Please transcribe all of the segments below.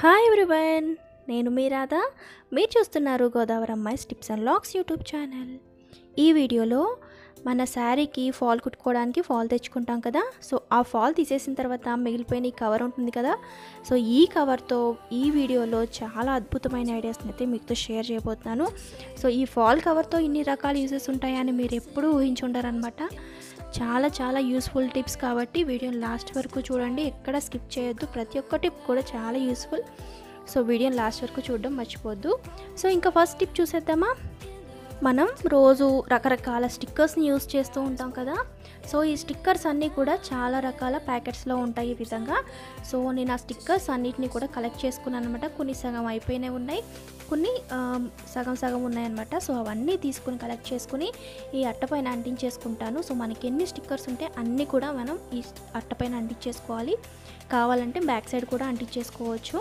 hi everyone నేను మీ రాధా మీరు చూస్తున్నారు గోదావరి అమ్మాయి tips and looks YouTube channel ఈ వీడియోలో మన శారీకి ఫాల్ కుట్టుకోవడానికి ఫాల్ తెచ్చుకుంటాం కదా సో ఆ ఫాల్ తీసేసిన తర్వాత మిగిలిపోయిన ఈ కవర్ ఉంటుంది కదా సో ఈ కవర్తో ఈ వీడియోలో చాలా అద్భుతమైన ఐడియాస్ని అయితే మీతో షేర్ చేయబోతున్నాను సో ఈ ఫాల్ కవర్తో ఇన్ని రకాల యూజెస్ ఉంటాయని మీరు ఎప్పుడూ ఊహించుంటారనమాట చాలా చాలా యూస్ఫుల్ టిప్స్ కాబట్టి వీడియోని లాస్ట్ వరకు చూడండి ఎక్కడ స్కిప్ చేయొద్దు ప్రతి ఒక్క టిప్ కూడా చాలా యూస్ఫుల్ సో వీడియోని లాస్ట్ వరకు చూడడం మర్చిపోద్దు సో ఇంకా ఫస్ట్ టిప్ చూసేద్దామా మనం రోజు రకరకాల స్టిక్కర్స్ని యూస్ చేస్తూ ఉంటాం కదా సో ఈ స్టిక్కర్స్ అన్నీ కూడా చాలా రకాల ప్యాకెట్స్లో ఉంటాయి ఈ విధంగా సో నేను ఆ స్టిక్కర్స్ అన్నిటిని కూడా కలెక్ట్ చేసుకున్నాను అనమాట కొన్ని సగం అయిపోయినవి ఉన్నాయి కొన్ని ఆ, సగం సగం ఉన్నాయన్నమాట సో అవన్నీ తీసుకుని కలెక్ట్ చేసుకుని ఈ అట్టపైన అంటించేసుకుంటాను సో మనకి ఎన్ని స్టిక్కర్స్ ఉంటే అన్నీ కూడా మనం ఈ అట్టపైన అంటించేసుకోవాలి కావాలంటే బ్యాక్ సైడ్ కూడా అంటించేసుకోవచ్చు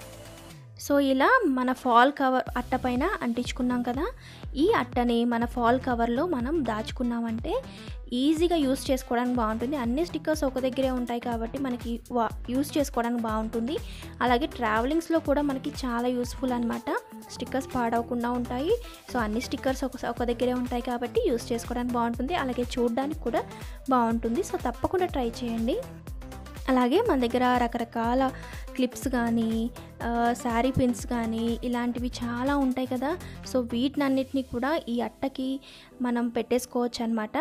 సో ఇలా మన ఫాల్ కవర్ అట్ట పైన అంటించుకున్నాం కదా ఈ అట్టని మన ఫాల్ కవర్లో మనం దాచుకున్నామంటే ఈజీగా యూస్ చేసుకోవడానికి బాగుంటుంది అన్ని స్టిక్కర్స్ ఒక దగ్గరే ఉంటాయి కాబట్టి మనకి వా యూస్ చేసుకోవడానికి బాగుంటుంది అలాగే ట్రావెలింగ్స్లో కూడా మనకి చాలా యూస్ఫుల్ అనమాట స్టిక్కర్స్ పాడవకుండా ఉంటాయి సో అన్ని స్టిక్కర్స్ ఒక ఒక దగ్గరే ఉంటాయి కాబట్టి యూస్ చేసుకోవడానికి బాగుంటుంది అలాగే చూడడానికి కూడా బాగుంటుంది సో తప్పకుండా ట్రై చేయండి అలాగే మన దగ్గర రకరకాల క్లిప్స్ కానీ శారీ పిన్స్ కానీ ఇలాంటివి చాలా ఉంటాయి కదా సో వీటినన్నిటిని కూడా ఈ అట్టకి మనం పెట్టేసుకోవచ్చు అనమాట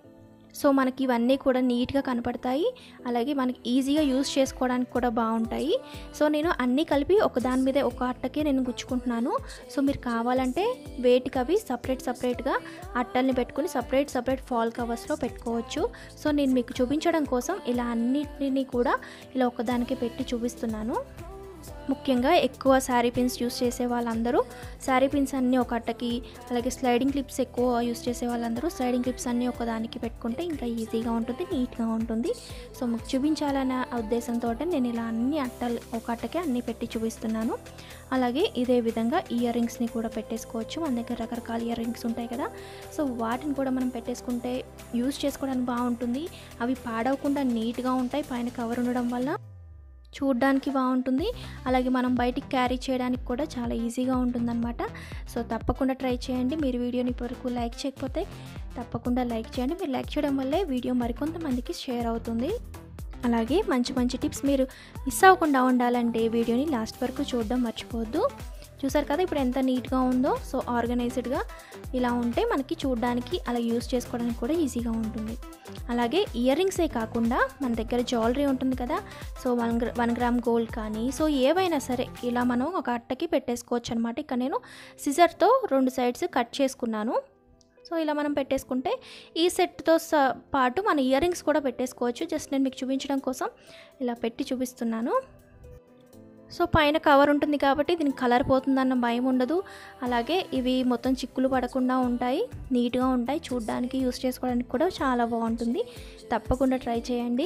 సో మనకి ఇవన్నీ కూడా నీట్గా కనపడతాయి అలాగే మనకి ఈజీగా యూస్ చేసుకోవడానికి కూడా బాగుంటాయి సో నేను అన్నీ కలిపి ఒక దాని మీద ఒక అట్టకే నేను గుచ్చుకుంటున్నాను సో మీరు కావాలంటే వేటికి అవి సపరేట్ సపరేట్గా అట్టల్ని పెట్టుకుని సపరేట్ సపరేట్ ఫాల్ కవర్స్లో పెట్టుకోవచ్చు సో నేను మీకు చూపించడం కోసం ఇలా అన్నిటిని కూడా ఇలా ఒకదానికి పెట్టి చూపిస్తున్నాను ముఖ్యంగా ఎక్కువ శారీ పిన్స్ యూస్ చేసే వాళ్ళందరూ శారీ పిన్స్ అన్నీ ఒక అట్టకి అలాగే స్లైడింగ్ క్లిప్స్ ఎక్కువ యూస్ చేసే వాళ్ళందరూ స్లైడింగ్ క్లిప్స్ అన్నీ ఒక దానికి పెట్టుకుంటే ఇంకా ఈజీగా ఉంటుంది నీట్గా ఉంటుంది సో మీకు చూపించాలనే ఉద్దేశంతో నేను ఇలా అన్ని అట్టలు ఒక అట్టకే అన్నీ పెట్టి చూపిస్తున్నాను అలాగే ఇదే విధంగా ఇయర్ రింగ్స్ని కూడా పెట్టేసుకోవచ్చు మన దగ్గర రకరకాల ఇయర్ రింగ్స్ ఉంటాయి కదా సో వాటిని కూడా మనం పెట్టేసుకుంటే యూస్ చేసుకోవడానికి బాగుంటుంది అవి పాడవకుండా నీట్గా ఉంటాయి పైన కవర్ ఉండడం వల్ల చూడ్డానికి బాగుంటుంది అలాగే మనం బయటికి క్యారీ చేయడానికి కూడా చాలా ఈజీగా ఉంటుందన్నమాట సో తప్పకుండా ట్రై చేయండి మీరు వీడియోని ఇప్పటివరకు లైక్ చేయకపోతే తప్పకుండా లైక్ చేయండి మీరు లైక్ చేయడం వల్లే వీడియో మరికొంతమందికి షేర్ అవుతుంది అలాగే మంచి మంచి టిప్స్ మీరు మిస్ అవ్వకుండా ఉండాలంటే వీడియోని లాస్ట్ వరకు చూడడం మర్చిపోవద్దు చూసారు కదా ఇప్పుడు ఎంత నీట్గా ఉందో సో ఆర్గనైజ్డ్గా ఇలా ఉంటే మనకి చూడడానికి అలా యూస్ చేసుకోవడానికి కూడా ఈజీగా ఉంటుంది అలాగే ఇయర్ రింగ్సే కాకుండా మన దగ్గర జ్యువెలరీ ఉంటుంది కదా సో వన్ గ్రా వన్ గ్రామ్ గోల్డ్ కానీ సో ఏవైనా సరే ఇలా మనం ఒక అట్టకి పెట్టేసుకోవచ్చు అనమాట ఇక్కడ నేను సిజర్తో రెండు సైడ్స్ కట్ చేసుకున్నాను సో ఇలా మనం పెట్టేసుకుంటే ఈ సెట్తో స పాటు మన ఇయర్ రింగ్స్ కూడా పెట్టేసుకోవచ్చు జస్ట్ నేను మీకు చూపించడం కోసం ఇలా పెట్టి చూపిస్తున్నాను సో పైన కవర్ ఉంటుంది కాబట్టి దీనికి కలర్ పోతుందన్న భయం ఉండదు అలాగే ఇవి మొత్తం చిక్కులు పడకుండా ఉంటాయి నీట్గా ఉంటాయి చూడడానికి యూస్ చేసుకోవడానికి కూడా చాలా బాగుంటుంది తప్పకుండా ట్రై చేయండి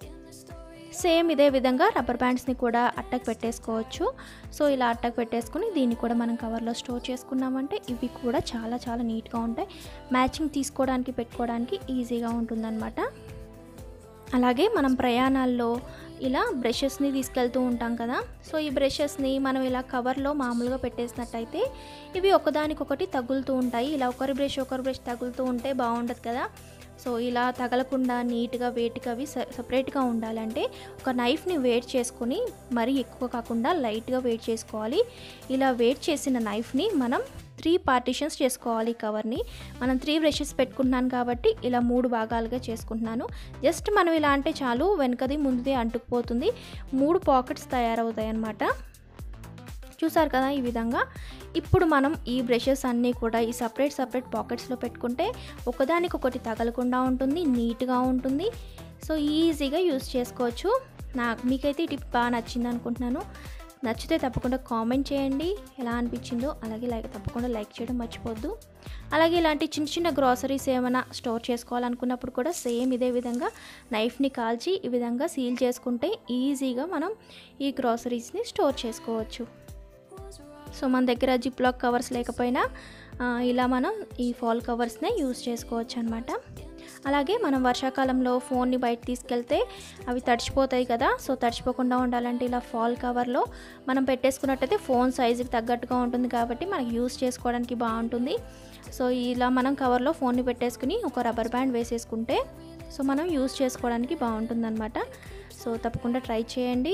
సేమ్ ఇదే విధంగా రబ్బర్ బ్యాండ్స్ని కూడా అట్టకు పెట్టేసుకోవచ్చు సో ఇలా అట్టకు పెట్టేసుకుని దీన్ని కూడా మనం కవర్లో స్టోర్ చేసుకున్నామంటే ఇవి కూడా చాలా చాలా నీట్గా ఉంటాయి మ్యాచింగ్ తీసుకోవడానికి పెట్టుకోవడానికి ఈజీగా ఉంటుందన్నమాట అలాగే మనం ప్రయాణాల్లో ఇలా బ్రషెస్ని తీసుకెళ్తూ ఉంటాం కదా సో ఈ బ్రషెస్ని మనం ఇలా కవర్లో మామూలుగా పెట్టేసినట్టయితే ఇవి ఒకదానికొకటి తగులుతూ ఉంటాయి ఇలా ఒకరి బ్రష్ ఒకరి బ్రష్ తగులుతూ ఉంటే బాగుండదు కదా సో ఇలా తగలకుండా నీట్గా వేటికి అవి సపరేట్గా ఉండాలంటే ఒక నైఫ్ని వేట్ చేసుకొని మరీ ఎక్కువ కాకుండా లైట్గా వేట్ చేసుకోవాలి ఇలా వేట్ చేసిన నైఫ్ని మనం త్రీ పార్టిషన్స్ చేసుకోవాలి ఈ కవర్ని మనం త్రీ బ్రషెస్ పెట్టుకుంటున్నాను కాబట్టి ఇలా మూడు భాగాలుగా చేసుకుంటున్నాను జస్ట్ మనం ఇలా అంటే చాలు వెనకది ముందుది అంటుకుపోతుంది మూడు పాకెట్స్ తయారవుతాయి అన్నమాట చూసారు కదా ఈ విధంగా ఇప్పుడు మనం ఈ బ్రషెస్ అన్నీ కూడా ఈ సపరేట్ సపరేట్ పాకెట్స్లో పెట్టుకుంటే ఒకదానికొకటి తగలకుండా ఉంటుంది నీట్గా ఉంటుంది సో ఈజీగా యూస్ చేసుకోవచ్చు నాకు మీకైతే ఈ టిప్ బాగా నచ్చింది అనుకుంటున్నాను నచ్చితే తప్పకుండా కామెంట్ చేయండి ఎలా అనిపించిందో అలాగే లైక్ తప్పకుండా లైక్ చేయడం మర్చిపోద్దు అలాగే ఇలాంటి చిన్న చిన్న గ్రాసరీస్ ఏమైనా స్టోర్ చేసుకోవాలనుకున్నప్పుడు కూడా సేమ్ ఇదే విధంగా నైఫ్ని కాల్చి ఈ విధంగా సీల్ చేసుకుంటే ఈజీగా మనం ఈ గ్రాసరీస్ని స్టోర్ చేసుకోవచ్చు సో మన దగ్గర జిప్ లాక్ కవర్స్ లేకపోయినా ఆ, ఇలా మనం ఈ ఫాల్ కవర్స్నే యూస్ చేసుకోవచ్చు అనమాట అలాగే మనం వర్షాకాలంలో ఫోన్ని బయట తీసుకెళ్తే అవి తడిచిపోతాయి కదా సో తడిచిపోకుండా ఉండాలంటే ఇలా ఫాల్ కవర్లో మనం పెట్టేసుకున్నట్టయితే ఫోన్ సైజుకి తగ్గట్టుగా ఉంటుంది కాబట్టి మనకి యూస్ చేసుకోవడానికి బాగుంటుంది సో ఇలా మనం కవర్లో ఫోన్ని పెట్టేసుకుని ఒక రబ్బర్ బ్యాండ్ వేసేసుకుంటే సో మనం యూస్ చేసుకోవడానికి బాగుంటుందన్నమాట సో తప్పకుండా ట్రై చేయండి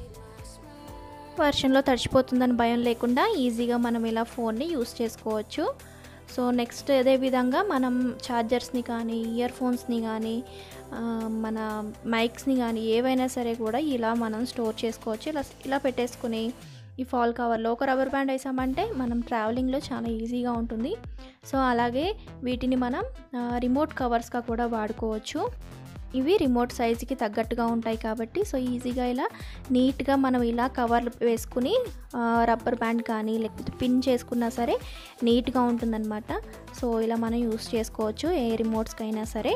వర్షంలో తడిచిపోతుందని భయం లేకుండా ఈజీగా మనం ఇలా ఫోన్ని యూస్ చేసుకోవచ్చు సో నెక్స్ట్ అదే విధంగా మనం ఛార్జర్స్ని కానీ ఇయర్ ఫోన్స్ని కానీ ఆ, మన మైక్స్ని కానీ ఏవైనా సరే కూడా ఇలా మనం స్టోర్ చేసుకోవచ్చు ఇలా ఇలా పెట్టేసుకుని ఈ ఫాల్ కవర్లో ఒక రబ్బర్ బ్యాండ్ వేసామంటే మనం ట్రావెలింగ్లో చాలా ఈజీగా ఉంటుంది సో అలాగే వీటిని మనం ఆ, రిమోట్ కవర్స్గా కూడా వాడుకోవచ్చు ఇవి రిమోట్ సైజుకి తగ్గట్టుగా ఉంటాయి కాబట్టి సో ఈజీగా ఇలా నీట్గా మనం ఇలా కవర్లు వేసుకుని ఆ, రబ్బర్ బ్యాండ్ కానీ లేకపోతే పిన్ చేసుకున్నా సరే నీట్గా ఉంటుందన్నమాట సో ఇలా మనం యూస్ చేసుకోవచ్చు ఏ రిమోట్స్కి అయినా సరే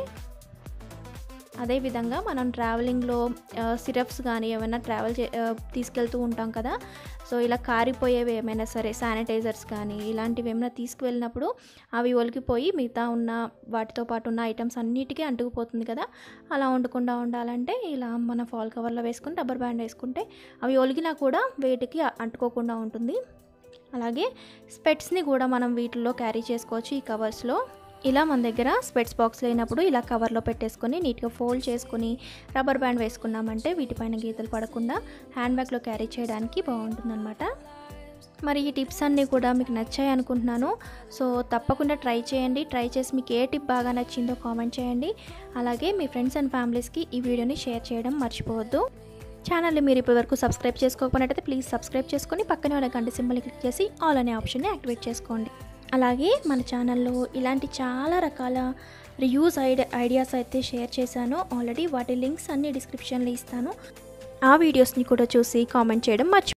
అదేవిధంగా మనం ట్రావెలింగ్లో సిరప్స్ కానీ ఏమైనా ట్రావెల్ చే ఆ, తీసుకెళ్తూ ఉంటాం కదా సో ఇలా కారిపోయేవి ఏమైనా సరే శానిటైజర్స్ కానీ ఇలాంటివి ఏమైనా తీసుకువెళ్ళినప్పుడు అవి ఒలికిపోయి మిగతా ఉన్న వాటితో పాటు ఉన్న ఐటమ్స్ అన్నిటికీ అంటుకుపోతుంది కదా అలా ఉండకుండా ఉండాలంటే ఇలా మన ఫాల్ కవర్లో వేసుకుని రబ్బర్ బ్యాండ్ వేసుకుంటే అవి ఒలిగినా కూడా వేటికి అంటుకోకుండా ఉంటుంది అలాగే స్పెట్స్ని కూడా మనం వీటిల్లో క్యారీ చేసుకోవచ్చు ఈ కవర్స్లో ఇలా మన దగ్గర స్పెట్స్ బాక్స్ లేనప్పుడు ఇలా కవర్లో పెట్టేసుకొని నీట్గా ఫోల్డ్ చేసుకొని రబ్బర్ బ్యాండ్ వేసుకున్నామంటే వీటిపైన గీతలు పడకుండా హ్యాండ్ బ్యాగ్లో క్యారీ చేయడానికి బాగుంటుందన్నమాట మరి ఈ టిప్స్ అన్నీ కూడా మీకు నచ్చాయి అనుకుంటున్నాను సో తప్పకుండా ట్రై చేయండి ట్రై చేసి మీకు ఏ టిప్ బాగా నచ్చిందో కామెంట్ చేయండి అలాగే మీ ఫ్రెండ్స్ అండ్ ఫ్యామిలీస్కి ఈ వీడియోని షేర్ చేయడం మర్చిపోవద్దు ఛానల్ని మీరు ఇప్పటివరకు సబ్స్క్రైబ్ చేసుకోకపోయినట్టయితే ప్లీజ్ సబ్స్క్రైబ్ చేసుకొని పక్కనే ఉన్న గంట సింబల్ని క్లిక్ చేసి ఆల్ అనే ఆప్షన్ని యాక్టివేట్ చేసుకోండి అలాగే మన ఛానల్లో ఇలాంటి చాలా రకాల రివ్యూస్ ఐడి ఐడియాస్ అయితే షేర్ చేశాను ఆల్రెడీ వాటి లింక్స్ అన్ని డిస్క్రిప్షన్లో ఇస్తాను ఆ వీడియోస్ని కూడా చూసి కామెంట్ చేయడం మర్చి